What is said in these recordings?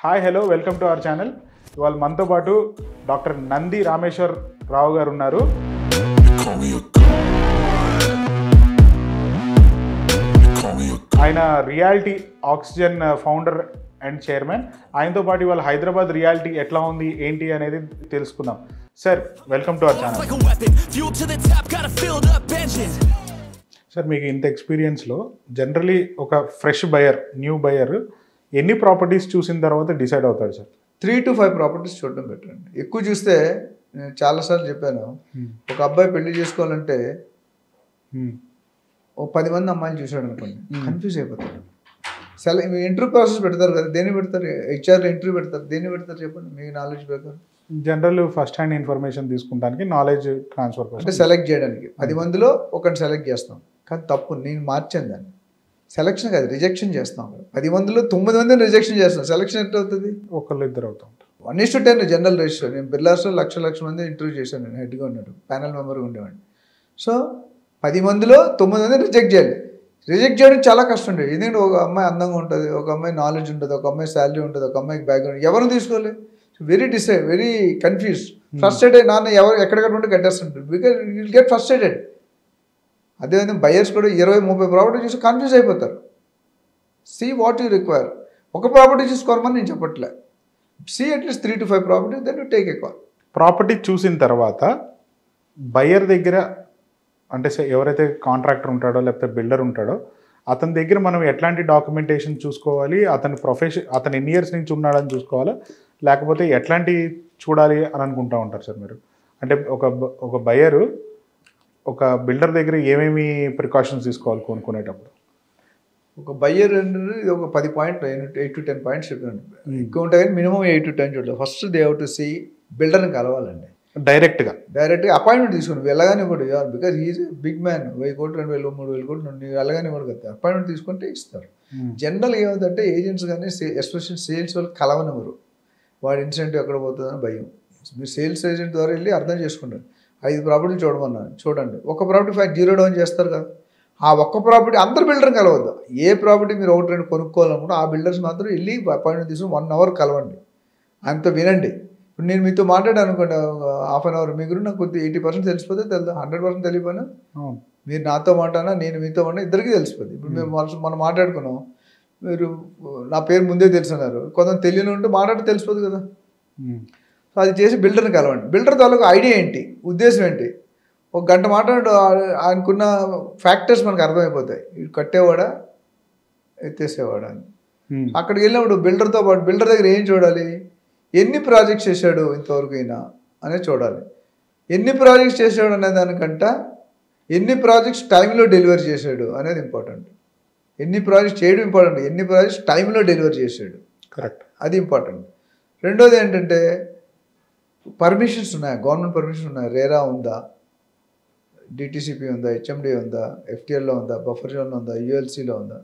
Hi hello welcome to our channel ఇవాళ మనతో పాటు డాక్టర్ నంది రామేశ్వర్ రావు గారు ఉన్నారు ఆయన reality oxygen founder and chairman ఆయనతో పాటు ఇవాళ హైదరాబాద్ రియాలిటీ ఎట్లా ఉంది ఏంటి అనేది తెలుసుకుందాం sir welcome to our channel like a weapon. Fuel to the top, got a filled up engine. Sir మీకు ఇంత ఎక్స్పీరియన్స్లో జనరలీ ఒక ఫ్రెష్ బయర్ న్యూ బయర్ ఎన్ని ప్రాపర్టీస్ చూసిన తర్వాత డిసైడ్ అవుతాడు sir three to five properties చూడడం బెటర్ అండి ఎక్కువ చూస్తే నేను చాలాసార్లు చెప్పాను ఒక అబ్బాయి పెళ్లి చేసుకోవాలంటే ఓ పది మంది అమ్మాయిలు చూశాడు అనుకోండి కన్ఫ్యూజ్ అయిపోతాడు సెల ఇంటర్వ్యూ ప్రాసెస్ పెడతారు కదా దేన్ని పెడతారు హెచ్ఆర్లో ఇంటర్వ్యూ పెడతారు దేన్ని పెడతారు చెప్పండి మీకు నాలెడ్జ్ ప్రకారం జనరల్ ఫస్ట్ హ్యాండ్ ఇన్ఫర్మేషన్ తీసుకుంటానికి నాలెడ్జ్ ట్రాన్స్ఫర్ అంటే కోసం సెలెక్ట్ చేయడానికి పది మందిలో ఒకరిని సెలెక్ట్ చేస్తాం కానీ తప్పు నేను మార్చాను దాన్ని సెలక్షన్ కాదు రిజెక్షన్ చేస్తాం పది మందిలో తొమ్మిది మందిని రిజెక్షన్ చేస్తాం సెలక్షన్ ఎట్లా అవుతుంది ఒకళ్ళు ఇద్దరు అవుతా ఉంటారు one is to ten general ratio నేను బిర్లాస్లో లక్ష లక్ష మంది ఇంటర్వ్యూ చేశాను నేను హెడ్గా ఉన్నాడు ప్యానల్ మెంబర్గా ఉండేవాడిని సో పది మందిలో తొమ్మిది మంది రిజెక్ట్ చేయాలి రిజెక్ట్ చేయడం చాలా కష్టం ఉండేది ఎందుకంటే ఒక అమ్మాయి అందంగా ఉంటుంది ఒక అమ్మాయి నాలెడ్జ్ ఉంటుంది ఒక అమ్మాయి శాలరీ ఉంటుంది ఒక అమ్మాయికి బ్యాక్గ్రౌండ్ ఎవరు తీసుకోవాలి very decide very confuse frustrated నాన్న ఎవరు ఎక్కడెక్కడ ఉంటే కట్టేస్తుంటారు బికాజ్ విల్ గెట్ ఫ్రస్ట్రేటెడ్ అదేవిధంగా బయర్స్ కూడా ఇరవై ముప్పై ప్రాపర్టీ చూసి కన్ఫ్యూజ్ అయిపోతారు సి వాట్ యూ రిక్వైర్ ఒక ప్రాపర్టీ చూసుకోమని నేను చెప్పట్లే see at least three to five property then you take a call property చూసిన తర్వాత బయ్యర్ దగ్గర అంటే say ఎవరైతే కాంట్రాక్టర్ ఉంటాడో లేకపోతే బిల్డర్ ఉంటాడో అతని దగ్గర మనం ఎట్లాంటి డాక్యుమెంటేషన్ చూసుకోవాలి అతని ప్రొఫెషన్ అతను ఎన్ని ఇయర్స్ నుంచి ఉన్నాడని చూసుకోవాలా లేకపోతే ఎట్లాంటి చూడాలి అని అనుకుంటా ఉంటారు సార్ మీరు అంటే ఒక బ- ఒక బయరు ఒక బిల్డర్ దగ్గర ఏమేమి ప్రికాషన్స్ తీసుకోవాలి కొనుక్కునేటప్పుడు ఒక బయ్యర్ అనేది ఇది ఒక పది point eight to ten points చెప్పండి ఎక్కువ ఉంటాయి కానీ మినిమం ఎయిట్ టు టెన్ చూడాలి first they have to see బిల్డర్ని కలవాలండి డైరెక్ట్గా డైరెక్ట్గా అపాయింట్మెంట్ తీసుకుని వెళ్ళగానే కూడా యార్ బికాజ్ ఈజ్ బిగ్ మ్యాన్ వెయ్యి కోట్లు రెండు వేలు మూడు వేలు కోట్లు నువ్వు వెళ్ళగానే కూడా కదా అపాయింట్మెంట్ తీసుకుంటే ఇస్తారు జనరల్ ఏమవుతుందంటే ఏజెంట్స్ కానీ ఎస్పెషల్ సేల్స్ వాళ్ళు కలవనివ్వరు వాడి ఇన్సెంటివ్ ఎక్కడ పోతుందని భయం మీరు సేల్స్ ఏజెంట్ ద్వారా వెళ్ళి అర్థం చేసుకుంటారు ఐదు ప్రాపర్టీలు చూడమన్నాను చూడండి ఒక ప్రాపర్టీ ఫైవ్ జీరో డౌన్ చేస్తారు కదా ఆ ఒక్క ప్రాపర్టీ అందరు బిల్డర్ కలవద్దు ఏ ప్రాపర్టీ మీరు ఒకటి రెండు కొనుక్కోవాలనుకుంటే ఆ బిల్డర్స్ మాత్రం వెళ్ళి అపాయింట్మెంట్ తీసుకుని వన్ అవర్ కలవండి అంత వినండి ఇప్పుడు నేను మీతో మాట్లాడాను అనుకోండి హాఫ్ అన్ అవర్ మీ గురించి నాకు కొద్దిగా ఎయిటీ పర్సెంట్ తెలిసిపోతే తెలుదు హండ్రెడ్ పర్సెంట్ తెలియపోయినా అవును మీరు నాతో మాట్లాడినా నేను మీతో మాట్లాడినా ఇద్దరికీ తెలిసిపోద్ది ఇప్పుడు మేము మనసు మనం మాట్లాడుకున్నాం మీరు నా పేరు ముందే తెలుసున్నారు కొంత తెలియని ఉంటే మాట్లాడితే తెలిసిపోదు కదా మ్మ్. సో అది చేసి బిల్డర్ని కలవండి బిల్డర్ తాలూకు ఐడియా ఏంటి ఉద్దేశం ఏంటి ఒక గంట మాట్లాడు ఆయనకున్న ఫ్యాక్టర్స్ మనకు అర్థమైపోతాయి ఇటు కట్టేవాడా ఎత్తేసేవాడా అని మ్మ్. అక్కడికి వెళ్ళినప్పుడు బిల్డర్తో పాటు బిల్డర్ దగ్గర ఏం చూడాలి ఎన్ని ప్రాజెక్ట్స్ చేశాడు ఇంతవరకు అయినా అనేది చూడాలి ఎన్ని ప్రాజెక్ట్స్ చేశాడు అనే దానికంట ఎన్ని ప్రాజెక్ట్స్ టైంలో డెలివరీ చేశాడు అనేది ఇంపార్టెంట్ ఎన్ని ప్రాజెక్ట్స్ చేయడం ఇంపార్టెంట్ ఎన్ని ప్రాజెక్ట్స్ టైంలో డెలివరీ చేశాడు కరెక్ట్ అది ఇంపార్టెంట్ రెండోది ఏంటంటే పర్మిషన్స్ ఉన్నాయా గవర్నమెంట్ పర్మిషన్ ఉన్నాయా రేరా ఉందా డిటీసీపీ ఉందా హెచ్ఎండి ఉందా ఎఫ్టీఎల్లో ఉందా బఫర్ జోన్లో ఉందా యూఎల్సీలో ఉందా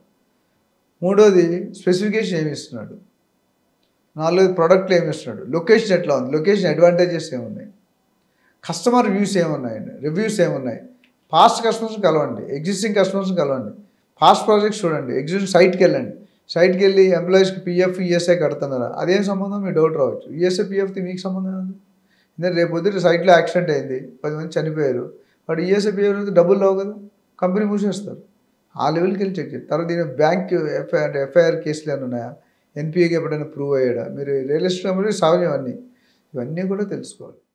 మూడోది స్పెసిఫికేషన్ ఏమి ఇస్తున్నాడు నాలుగోది ప్రోడక్ట్లు ఏమి ఇస్తున్నాడు లొకేషన్ ఎట్లా ఉంది లొకేషన్ అడ్వాంటేజెస్ ఏమున్నాయి కస్టమర్ వ్యూస్ ఏమున్నాయండి రివ్యూస్ ఏమున్నాయి పాస్ట్ కస్టమర్స్ కలవండి ఎగ్జిస్టింగ్ కస్టమర్స్ కలవండి పాస్ట్ ప్రాజెక్ట్స్ చూడండి ఎగ్జిస్టింగ్ సైట్కి వెళ్ళండి సైట్కి వెళ్ళి ఎంప్లాయీస్కి పిఎఫ్ ఈఎస్ఐ కడుతున్నారా అదేం సంబంధం మీ డౌట్ రావచ్చు ఈఎస్ఐ పిఎఫ్ది మీకు సంబంధం ఉంది ఎందుకంటే రేపు పొద్దుట సైట్లో యాక్సిడెంట్ అయింది పది మంది చనిపోయారు వాడు ఈఎస్ఐ పిఎఫ్ డబ్బులు రావు కదా కంపెనీ మూసేస్తారు ఆ లెవెల్కి వెళ్ళి చెక్ చేయండి తర్వాత దీని బ్యాంక్ ఎఫ్ఐఆర్ అంటే ఎఫ్ఐఆర్ కేసులు ఏమైనా ఉన్నాయా ఎన్పిఏకి ఎప్పుడైనా ప్రూవ్ అయ్యాడా మీరు రియల్ ఎస్టేట్ కంపెనీ సాధ్యం అన్నీ ఇవన్నీ కూడా తెలుసుకోవాలి